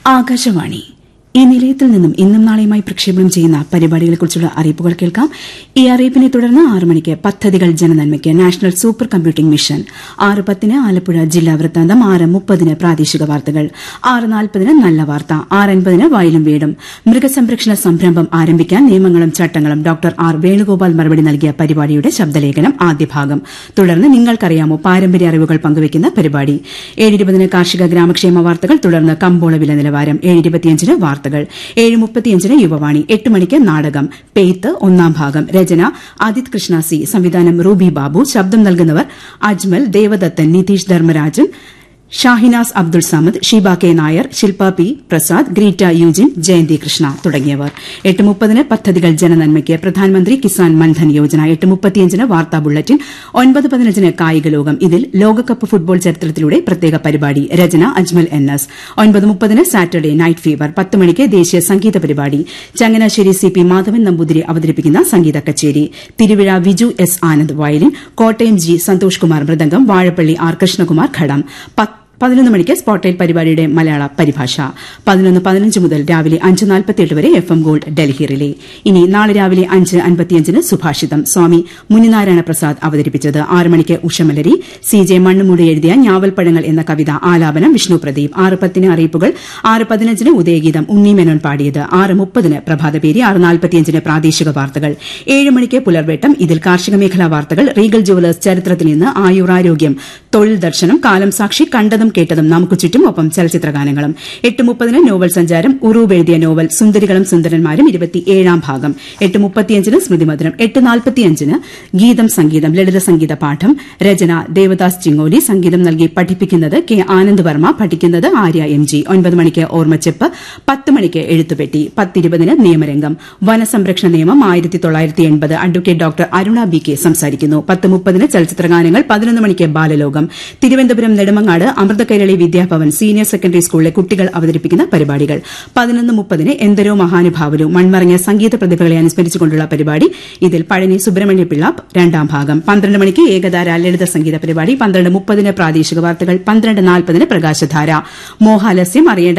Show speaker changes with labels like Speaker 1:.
Speaker 1: ആകാശവാണി ഈ നിലയത്തിൽ നിന്നും ഇന്നും നാളെയുമായി പ്രക്ഷേപണം ചെയ്യുന്ന പരിപാടികളെക്കുറിച്ചുള്ള അറിയിപ്പുകൾ കേൾക്കാം ഈ അറിയിപ്പിനെ തുടർന്ന് ആറ് മണിക്ക് പദ്ധതികൾ ജനനന്മയ്ക്ക് നാഷണൽ സൂപ്പർ കമ്പ്യൂട്ടിംഗ് മിഷൻ ആറ് പത്തിന് ആലപ്പുഴ ജില്ലാ വൃത്താന്തം ആറ് മുപ്പതിന് പ്രാദേശിക വാർത്തകൾ ആറ് നാൽപ്പതിന് നല്ല വാർത്ത ആറ് അൻപതിന് വയലും വീടും മൃഗസംരക്ഷണ സംരംഭം ആരംഭിക്കാൻ നിയമങ്ങളും ചട്ടങ്ങളും ഡോക്ടർ ആർ വേണുഗോപാൽ മറുപടി നൽകിയ പരിപാടിയുടെ ശബ്ദലേഖനം ആദ്യ ഭാഗം തുടർന്ന് നിങ്ങൾക്കറിയാമോ പാരമ്പര്യ അറിവുകൾ പങ്കുവയ്ക്കുന്ന പരിപാടി ഏഴിരുപതിന് കാർഷിക ഗ്രാമക്ഷേമ വാർത്തകൾ തുടർന്ന് കമ്പോള വില നിലവാരം ഏഴിരുപത്തിയഞ്ചിന് വാർത്തകൾ ഏഴ് മുപ്പത്തിയഞ്ചിന് യുവവാണി എട്ട് മണിക്ക് നാടകം പെയ്ത്ത് ഒന്നാം ഭാഗം രചന ആദിത് കൃഷ്ണ സി സംവിധാനം റൂബി ബാബു ശബ്ദം നൽകുന്നവർ അജ്മൽ ദേവദത്തൻ നിതീഷ് ധർമ്മരാജൻ ഷാഹിനാസ് അബ്ദുൾ സമദ് ഷീബ കെ നായർ ശിൽപ പി പ്രസാദ് ഗ്രീറ്റ യൂജിൻ ജയന്തി കൃഷ്ണ തുടങ്ങിയവർ എട്ട് മുപ്പതിന് പദ്ധതികൾ ജനനന്മയ്ക്ക് പ്രധാനമന്ത്രി കിസാൻ മൻധൻ യോജന എട്ട് മുപ്പത്തിയഞ്ചിന് വാർത്താ ബുള്ളറ്റിൻ ഒൻപത് പതിനഞ്ചിന് കായിക ലോകം ഇതിൽ ലോകകപ്പ് ഫുട്ബോൾ ചരിത്രത്തിലൂടെ പ്രത്യേക പരിപാടി രചന അജ്മൽ എൻ എസ് ഒൻപത് മുപ്പതിന് സാറ്റർഡേ നൈറ്റ് ഫീവർ പത്ത് മണിക്ക് ദേശീയ സംഗീത പരിപാടി ചങ്ങനാശ്ശേരി സി പി മാധവൻ നമ്പൂതിരി അവതരിപ്പിക്കുന്ന സംഗീത കച്ചേരി Thiruvizha Viju S Anand violin Kottayam G Santhosh Kumar മൃദംഗം വാഴപ്പള്ളി ആർ കൃഷ്ണകുമാർ ഘടം പതിനൊന്ന് മണിക്ക് സ്പോട്ട്ലൈറ്റ് പരിപാടിയുടെ മലയാള പരിഭാഷ പതിനൊന്ന് പതിനഞ്ച് മുതൽ രാവിലെ അഞ്ച് നാൽപ്പത്തിയെട്ട് വരെ F M gold Delhi relay ഇനി നാളെ രാവിലെ അഞ്ച് അൻപത്തിയഞ്ചിന് സുഭാഷിതം സ്വാമി മുനിനാരായണ പ്രസാദ് അവതരിപ്പിച്ചത് ആറ് മണിക്ക് ഉഷമലരി സി ജെ മണ്ണുമൂടി എഴുതിയ ഞാവൽപ്പഴങ്ങൾ എന്ന കവിത ആലാപനം വിഷ്ണു പ്രദീപ് ആറ് പത്തിന് അറിയിപ്പുകൾ ആറ് പതിനഞ്ചിന് ഉദയഗീതം ഉണ്ണി മേനോൻ പാടിയത് ആറ് മുപ്പതിന് പ്രഭാതപേരി ആറ് നാൽപ്പത്തിയഞ്ചിന് പ്രാദേശിക വാർത്തകൾ ഏഴ് മണിക്ക് പുലർവേട്ടം ഇതിൽ കാർഷിക മേഖലാ വാർത്തകൾ റീഗൽ ജുവലേഴ്സ് ചരിത്രത്തിൽ നിന്ന് ആയുറാരോഗ്യം തൊഴിൽ ദർശനം കാലം സാക്ഷി കണ്ടതും കേട്ടതും നമുക്ക് ചുറ്റും ഒപ്പം ചലച്ചിത്രഗാനങ്ങളും എട്ട് മുപ്പതിന് നോവൽ സഞ്ചാരം ഉറൂബ് എഴുതിയ നോവൽ സുന്ദരികളും സുന്ദരന്മാരും ഇരുപത്തിയേഴാം ഭാഗം എട്ട് മുപ്പത്തിയഞ്ചിന് സ്മൃതിമധുരം എട്ട് നാൽപ്പത്തിയഞ്ചിന് ഗീതം സംഗീതം ലളിത സംഗീത പാഠം രചന ദേവദാസ് ചിങ്ങോലി സംഗീതം നൽകി പഠിപ്പിക്കുന്നത് കെ ആനന്ദ് വർമ്മ പഠിക്കുന്നത് ആര്യ എം ജി ഒൻപത് മണിക്ക് ഓർമ്മച്ചെപ്പ് പത്ത് മണിക്ക് എഴുത്തുപെട്ടി പത്തിരുപതിന് നിയമരംഗം വനസംരക്ഷണ നിയമം ആയിരത്തി തൊള്ളായിരത്തി എൺപത് advocate doctor Aruna B K സംസാരിക്കുന്നു പത്ത് മുപ്പതിന് ചലച്ചിത്രഗാനങ്ങൾ പതിനൊന്ന് മണിക്ക് ബാലലോകം തിരുവനന്തപുരം നെടുമങ്ങാട് അമൃത കൈരളി വിദ്യാഭവൻ സീനിയർ സെക്കൻഡറി സ്കൂളിലെ കുട്ടികൾ അവതരിപ്പിക്കുന്ന പരിപാടികൾ പതിനൊന്ന് മുപ്പതിന് എന്തരോ മഹാനുഭാവലു മൺമറഞ്ഞ സംഗീത പ്രതിഭകളെ അനുസ്മരിച്ചുകൊണ്ടുള്ള പരിപാടി ഇതിൽ പഴനി സുബ്രഹ്മണ്യ പിള്ള രണ്ടാം ഭാഗം പന്ത്രണ്ട് മണിക്ക് ഏകതാര ലളിത സംഗീത പരിപാടി പന്ത്രണ്ട് മുപ്പതിന് പ്രാദേശിക വാർത്തകൾ പന്ത്രണ്ട് നാൽപ്പതിന് പ്രകാശധാര മോഹാലസ്യം അറിയേണ്ട